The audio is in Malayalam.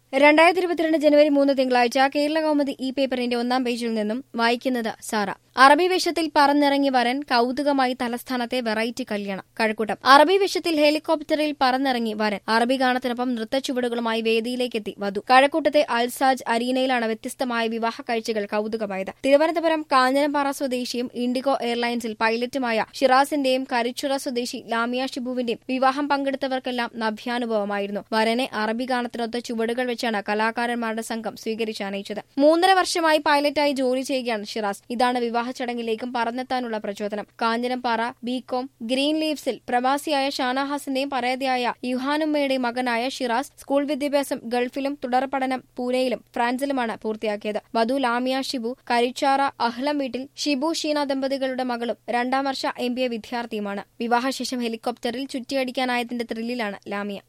രണ്ടായിരത്തി ഇരുപത്തിരണ്ട് ജനുവരി മൂന്ന് തിങ്കളാഴ്ച കേരള കൗമുദി ഈ പേപ്പറിന്റെ ഒന്നാം പേജിൽ നിന്നും വായിക്കുന്നത് സാറ അറബി വേഷത്തിൽ പറന്നിറങ്ങി വരൻ കൗതുകമായി തലസ്ഥാനത്തെ വെറൈറ്റി കല്യാണം കഴക്കൂട്ടം അറബി വേഷത്തിൽ ഹെലികോപ്റ്ററിൽ പറന്നിറങ്ങി വരൻ അറബി ഗാനത്തിനൊപ്പം നൃത്തച്ചുവടുകളുമായി വേദിയിലേക്കെത്തി വധു കഴക്കൂട്ടത്തെ അൽസാജ് അരീനയിലാണ് വ്യത്യസ്തമായ വിവാഹ കാഴ്ചകൾ കൗതുകമായത് തിരുവനന്തപുരം കാഞ്ഞനപ്പാറ സ്വദേശിയും ഇൻഡിഗോ എയർലൈൻസിൽ പൈലറ്റുമായ ഷിറാസിന്റെയും കരിച്ചുറ സ്വദേശി ലാമിയ ഷിബുവിന്റെയും വിവാഹം പങ്കെടുത്തവർക്കെല്ലാം നഭ്യാനുഭവമായിരുന്നു വരനെ അറബി ഗാനത്തിനൊത്ത ചുവടുകൾ വെച്ചാണ് കലാകാരന്മാരുടെ സംഘം സ്വീകരിച്ചണയിച്ചത് മൂന്നര വർഷമായി പൈലറ്റായി ജോലി ചെയ്യുകയാണ് ഷിറാസ് ഇതാണ് വിവാഹ ചടങ്ങിലേക്കും പറന്നെത്താനുള്ള പ്രചോദനം കാഞ്ഞനപ്പാറ ബികോം ഗ്രീൻ ലീവ്സിൽ പ്രവാസിയായ ഷാനഹാസിന്റെയും പരാതിയായ യുഹാനുമ്മയുടെയും മകനായ ഷിറാസ് സ്കൂൾ വിദ്യാഭ്യാസം ഗൾഫിലും തുടർ പഠനം പൂനെയിലും ഫ്രാൻസിലുമാണ് പൂർത്തിയാക്കിയത് വധു ലാമിയ ഷിബു കരിച്ചാറ അഹ്ലം വീട്ടിൽ ഷിബു ഷീന ദമ്പതികളുടെ മകളും രണ്ടാം വർഷ എം ബി എ വിദ്യാർത്ഥിയുമാണ് വിവാഹശേഷം ഹെലികോപ്റ്ററിൽ ചുറ്റിയടിക്കാനായതിന്റെ ത്രില്ലിലാണ് ലാമിയ